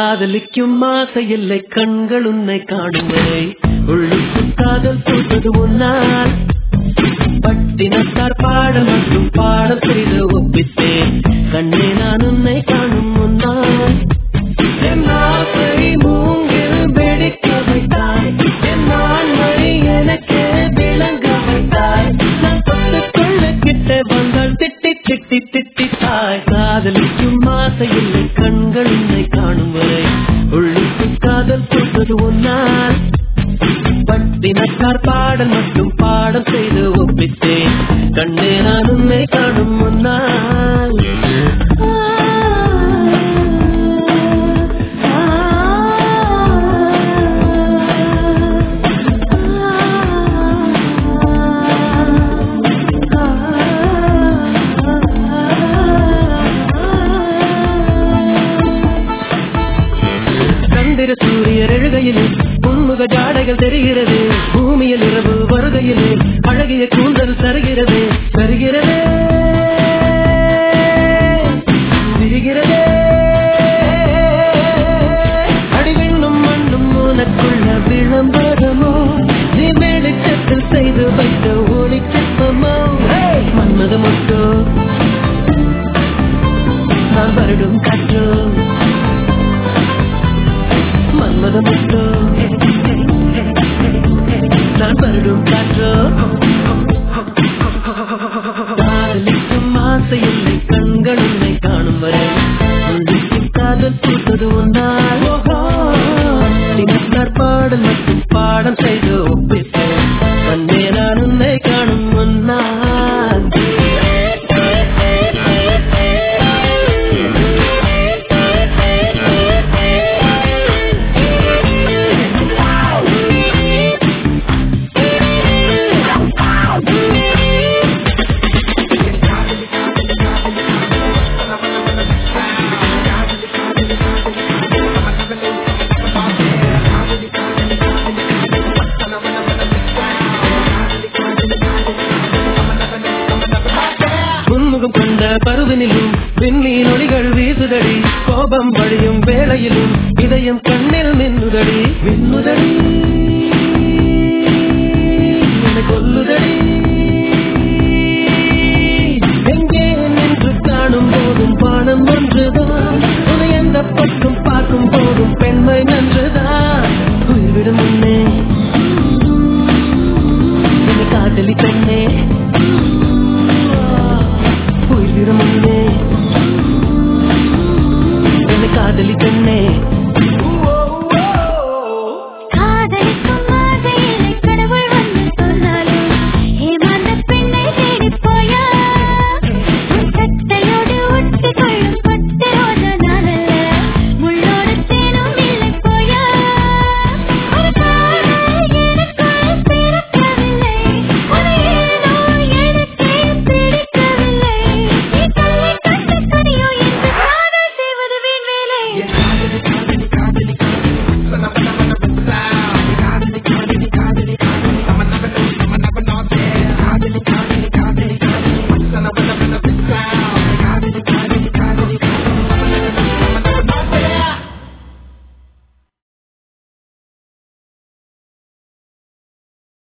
காதலிக்கும் ஆசை இல்லை கண்கள் உன்னை காணும் வரை உள்ளுக்கு காதல் சொல்வது உன்னால் பட்டினத்தார் பாடல் மற்றும் பாடல் செய்து ஒப்பித்தேன் கண்ணே நான் உன்னை காணும் முன்னால் என் ஆசை மூங்கில் வெடிக்க வைத்தாய் என் ஆண்மை எனக்கே விளங்க வைத்தாய் நான் பத்துக்குள்ள கிட்ட வந்தால் திட்டி திட்டி திட்டி தாய் காதலிக்கும் ஆசை இல்லை கண்கள் உன்னை காணும் வரை உள்ளுக்கு காதல் சொல்வது ஒன்னால் பட்டினத்தார் பாடல் மற்றும் பாடம் செய்து ஒப்பித்தேன் கண்ணே நான் உன்னை காணும் முன்னால் சந்திர சூரியர் எழுகையிலே உன்முக ஜாடைகள் தெரிகிறது பூமியில் இரவு வருகையிலே அழகிய கூந்தல் தருகிறது தருகிறதே விரிகிறதே அடிவெண்ணும் மண்ணும் உனக்குள்ள விளம்பரமோ நீ வெளிச்சத்தில் செய்து வைத்த ஒளி சிற்பமோ மன்மத முட்டோ நான் வருடும் காற்றோ மன்மத முட்டோ நான் வருடும் காற்றோ காதலிக்கும் ஆசை இல்லை கண்கள் உன்னை காணும் வரை உள்ளிக்கும் காதல் கூட்டது ஒன்றால் தினத்தார் பாடல் மற்றும் பாடம் செய்து ஒப்பித்தேன் கண்ணே நான் உன்னை காணும் முன்னால் உன்முகம் கொண்ட பருவினிலும் விண்மீன் ஒளிகள் வீசுதடி கோபம் வழியும் வேளையிலும் இதயம் கண்ணில் மின்னுதடி மின்னுதடி என்னை கொல்லுதடி